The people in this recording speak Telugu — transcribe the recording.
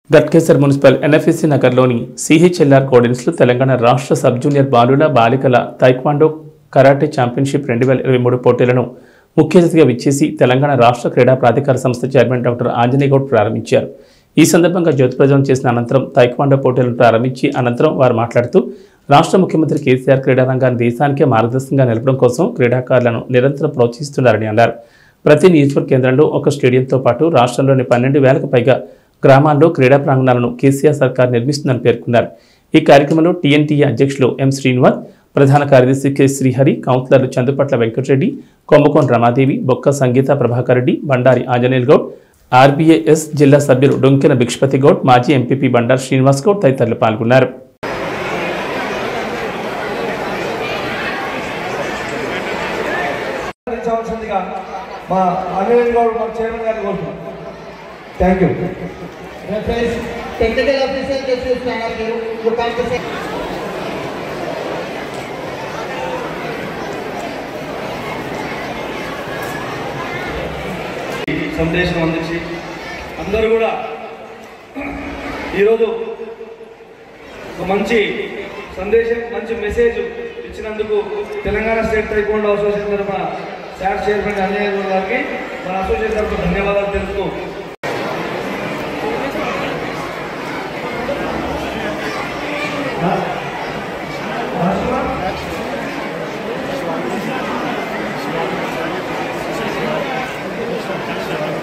గట్కేసర్ మున్సిపల్ ఎన్ఎఫ్ఎస్సి నగర్లోని సిహెచ్ఎల్ఆర్ కోడెన్స్లో తెలంగాణ రాష్ట్ర సబ్ జూనియర్ బాలుల బాలికల తైక్వాండో కరాటే ఛాంపియన్షిప్ రెండు వేల ఇరవై మూడు పోటీలను ముఖ్య అతిథిగా విచ్చేసి తెలంగాణ రాష్ట్ర క్రీడా ప్రాధికార సంస్థ చైర్మన్ డాక్టర్ ఆంజనేయ గౌడ్ ప్రారంభించారు ఈ సందర్భంగా జ్యోతి ప్రజలను చేసిన అనంతరం తైక్వాండో పోటీలను ప్రారంభించి అనంతరం వారు మాట్లాడుతూ రాష్ట్ర ముఖ్యమంత్రి కేసీఆర్ క్రీడారంగాన్ని దేశానికే మార్గదర్శకంగా నిలపడం కోసం క్రీడాకారులను నిరంతరం ప్రోత్సహిస్తున్నారని అన్నారు ప్రతి నియోజకవర్గ కేంద్రంలో ఒక స్టేడియంతో పాటు రాష్ట్రంలోని పన్నెండు వేలకు పైగా గ్రామాల్లో క్రీడా ప్రాంగణాలను కేసీఆర్ సర్కార్ నిర్మిస్తుందని పేర్కొన్నారు ఈ కార్యక్రమంలో టీఎన్టీఏ అధ్యక్షులు ఎం శ్రీనివాస్ ప్రధాన కార్యదర్శి కె శ్రీహరి కౌన్సిలర్లు చందుపట్ల వెంకటరెడ్డి కొమ్మకోన్ రమాదేవి బొక్క సంగీత ప్రభాకర్ రెడ్డి బండారి ఆంజనేయులు గౌడ్ ఆర్బీఏఎస్ జిల్లా సభ్యులు డొంకెన భిక్షపతి గౌడ్ మాజీ ఎంపీపీ బండారు శ్రీనివాస్ గౌడ్ తదితరులు పాల్గొన్నారు అందించవలసిందిగా మా అనిల్ గౌడ్ మా చైర్మన్ గారిని కోరుతున్నాం thank you Reference, technical officer, just to stand up, you, you come to say. సందేశం అందించి అందరూ కూడా ఈరోజు ఒక మంచి సందేశం మంచి మెసేజ్ ఇచ్చినందుకు తెలంగాణ స్టేట్ టైకోండో అసోసియేషన్ తరఫున శాట్ చైర్మన్ అన్నయ్య గారికి మన అసోసియేషన్ తరఫున ధన్యవాదాలు తెలుపుతూ